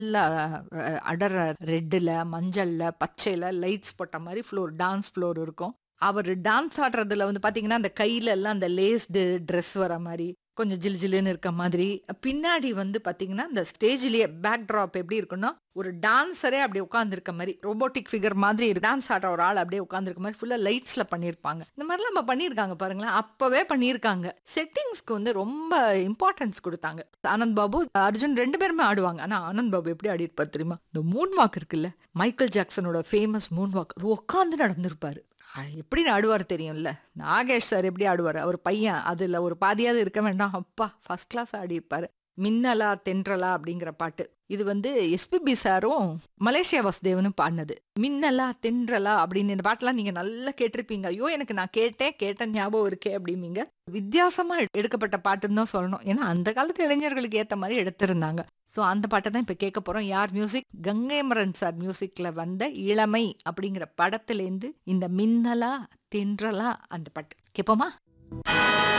நல்லா அ அடர் ரெட்டுல, மஞ்சள்ல, பச்சையில லைட்ஸ் போட்ட மாரி ஃப்ளோர் டான்ஸ் ஃப்ளோர் இருக்கும். அவரு டான்ஸ் ஆடுறதுல வந்து பார்த்தீங்கன்னா, அந்த கையில எல்லாம் அந்த லேஸ்டு ட்ரெஸ் வர மாரி, கொஞ்சம் ஜிலு ஜிலுன்னு இருக்க மாதிரி, பின்னாடி வந்து பார்த்தீங்கன்னா, அந்த ஸ்டேஜ்லயே பேக் ட்ராப் எப்படி இருக்குன்னா, ஒரு டான்ஸரே அப்படியே உட்கார்ந்திருக்க மாரி, ரோபோட்டிக் ஃபிகர் மாதிரி டான்ஸ் ஆடுற ஒரு ஆள் அப்படியே உட்கார்ந்திருக்க மாரி ஃபுல்லா லைட்ஸ்ல பண்ணியிருப்பாங்க. இந்த மாரிலாம் நம்ம பண்ணியிருக்காங்க பாருங்களேன். அப்பவே பண்ணியிருக்காங்க. செட்டிங்ஸ்க்கு வந்து ரொம்ப இம்பார்ட்டன்ஸ் குடுத்தாங்க. ஆனந்த் பாபு, அர்ஜுன் 2 பேருமே ஆடுவாங்க. ஆனா ஆனந்த் பாபு எப்படி ஆடியிருப்பார் தெரியுமா? இந்த மூன் வாக் இருக்குல்ல, மைக்கேல் ஜாக்சனோட ஃபேமஸ் மூன் வாக். அது உட்கார்ந்து நடந்திருப்பாரு. அ எப்படி ஆடுவாரு தெரியும்ல. நாகேஷ் சார் எப்படி ஆடுவாரு? அவர் பையன். அதுல ஒரு பாதியாவது இருக்க வேண்டாம். அப்பா! First class ஆடியிருப்பாரு. மின்னலா தென்றலா அப்படிங்கிற பாட்டு. இது வந்து எஸ்பிபி சாரும், மலேசியா வாசுதேவனும் பாடுனது. மின்னலா தென்றலா அப்படின்னு இந்த பாட்டெல்லாம் நீங்க நல்லா கேட்டிருப்பீங்க. ஐயோ! எனக்கு நான் கேட்டேன், கேட்ட ஞாபகம் இருக்கே அப்படிம்பீங்க. வித்தியாசமா எடுக்கப்பட்ட பாட்டுன்னு தான் சொல்லணும். ஏன்னா அந்த காலத்து இளைஞர்களுக்கு ஏத்த மாரி எடுத்திருந்தாங்க. ஸோ அந்த பாட்ட தான் இப்ப கேட்க போறோம். யார் மியூசிக்? கங்கைமரன் சார் மியூசிக்ல வந்த இளமை அப்படிங்கிற படத்திலேருந்து இந்த மின்னலா தென்றலா அந்த பாட்டு. கேட்போமா?